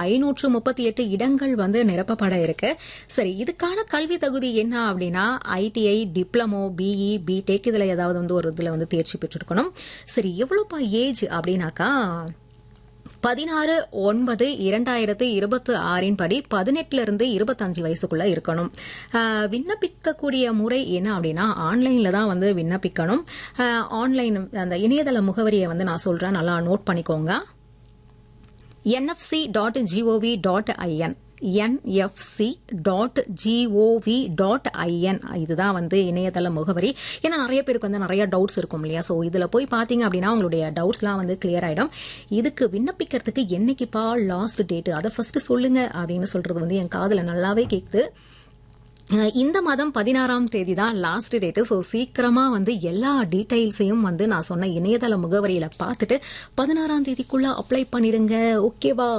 ஐநூற்று முப்பத்தி எட்டு இடங்கள் வந்து நிரப்பப்பட இருக்கு சரி இதுக்கான கல்வி தகுதி என்ன அப்படின்னா ஐடிஐ டிப்ளமோ பிஇ பிடெக் இதுல ஏதாவது வந்து ஒரு இதுல வந்து தேர்ச்சி பெற்றிருக்கணும் சரி எவ்வளவுப்பா ஏஜ் அப்படின்னாக்கா பதினாறு ஒன்பது இரண்டாயிரத்து இருபத்தி ஆறின் படி பதினெட்டுல இருந்து இருபத்தஞ்சு வயசுக்குள்ள இருக்கணும் ஆஹ் விண்ணப்பிக்கக்கூடிய முறை என்ன அப்படின்னா ஆன்லைன்ல தான் வந்து விண்ணப்பிக்கணும் ஆஹ் ஆன்லைன் அந்த இணையதள முகவரியை வந்து நான் சொல்றேன் நல்லா நோட் பண்ணிக்கோங்க NFC dot GOV dot IN NFC dot GOV dot IN இதுதான் வந்து இணையதள முகவரி ஏன்னா நிறைய பேருக்கு வந்து நிறைய டவுட்ஸ் இருக்கும் இல்லையா ஸோ இதில் போய் பார்த்தீங்க அப்படின்னா உங்களுடைய டவுட்ஸ்லாம் வந்து கிளியர் ஆகிடும் இதுக்கு விண்ணப்பிக்கிறதுக்கு என்னைக்குப்பா லாஸ்ட் டேட்டு அதை ஃபர்ஸ்ட் சொல்லுங்க அப்படின்னு சொல்றது வந்து என் காதில் நல்லாவே கேட்குது அஹ் இந்த மாதம் பதினாறாம் தேதி தான் லாஸ்ட் டேட்டு ஸோ சீக்கிரமா வந்து எல்லா டீடைல்ஸையும் வந்து நான் சொன்ன இணையதள முகவரியில பார்த்துட்டு பதினாறாம் தேதிக்குள்ள அப்ளை பண்ணிடுங்க ஓகேவா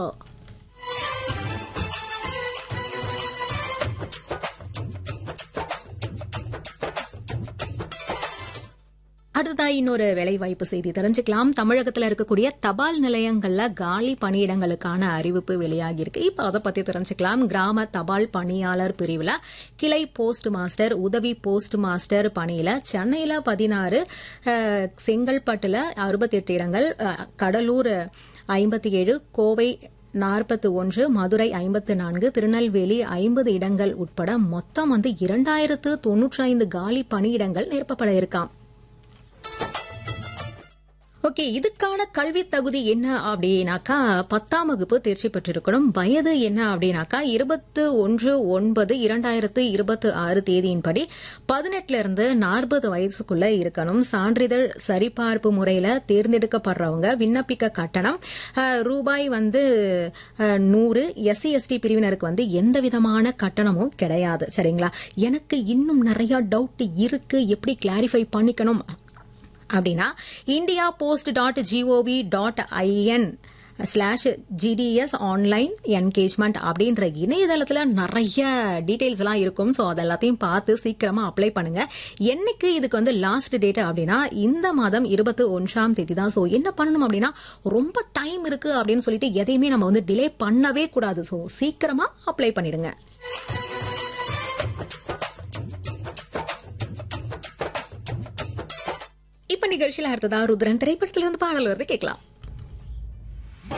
அடுத்ததா இன்னொரு வேலைவாய்ப்பு செய்தி தெரிஞ்சுக்கலாம் தமிழகத்தில் இருக்கக்கூடிய தபால் நிலையங்கள்ல காலி பணியிடங்களுக்கான அறிவிப்பு வெளியாகி இருக்கு இப்ப அதை பத்தி தெரிஞ்சுக்கலாம் கிராம தபால் பணியாளர் பிரிவுல கிளை போஸ்ட் மாஸ்டர் உதவி போஸ்ட் மாஸ்டர் பணியில சென்னையில பதினாறு செங்கல்பட்டுல அறுபத்தெட்டு இடங்கள் அஹ், கடலூர் ஐம்பத்தி ஏழு கோவை நாற்பத்தி ஒன்று மதுரை ஐம்பத்து நான்கு திருநெல்வேலி ஐம்பது இடங்கள் உட்பட மொத்தம் வந்து இரண்டாயிரத்து தொன்னூற்றி ஐந்து காலி பணியிடங்கள் நிரப்பப்பட இருக்காம் ஓகே இதுக்கான கல்வி தகுதி என்ன அப்படின்னாக்கா பத்தாம் வகுப்பு தேர்ச்சி பெற்றிருக்கணும் வயது என்ன அப்படின்னாக்கா இருபத்து ஒன்று ஒன்பது இரண்டாயிரத்து இருபத்தி ஆறு தேதியின்படி பதினெட்டுல இருந்து நாற்பது வயசுக்குள்ள இருக்கணும் சான்றிதழ் சரிபார்ப்பு முறையில தேர்ந்தெடுக்கப்படுறவங்க விண்ணப்பிக்க கட்டணம் அஹ், ரூபாய் வந்து அஹ், நூறு எஸ்சி எஸ்டி பிரிவினருக்கு வந்து எந்த விதமான கட்டணமும் கிடையாது சரிங்களா எனக்கு இன்னும் நிறைய டவுட் இருக்கு எப்படி கிளாரிஃபை பண்ணிக்கணும் அப்படின்னா India post dot GOV dot IN slash GDS online engagement அப்படின்ற இணையதளத்தில் நிறைய டீட்டெயில்ஸ் எல்லாம் இருக்கும் ஸோ அதெல்லாத்தையும் பார்த்து சீக்கிரமா அப்ளை பண்ணுங்க என்னைக்கு இதுக்கு வந்து லாஸ்ட் டேட் அப்படின்னா இந்த மாதம் இருபத்தி ஒன்றாம் தேதி தான் ஸோ என்ன பண்ணணும் அப்படின்னா ரொம்ப டைம் இருக்கு அப்படின்னு சொல்லிட்டு எதையுமே நம்ம வந்து டிலே பண்ணவே கூடாது ஸோ சீக்கிரமா அப்ளை பண்ணிடுங்க இப்ப நிகழ்ச்சியில் அடுத்ததா ருத்ரன் திரைப்படத்திலிருந்து பாடல் வருது கேட்கலாம்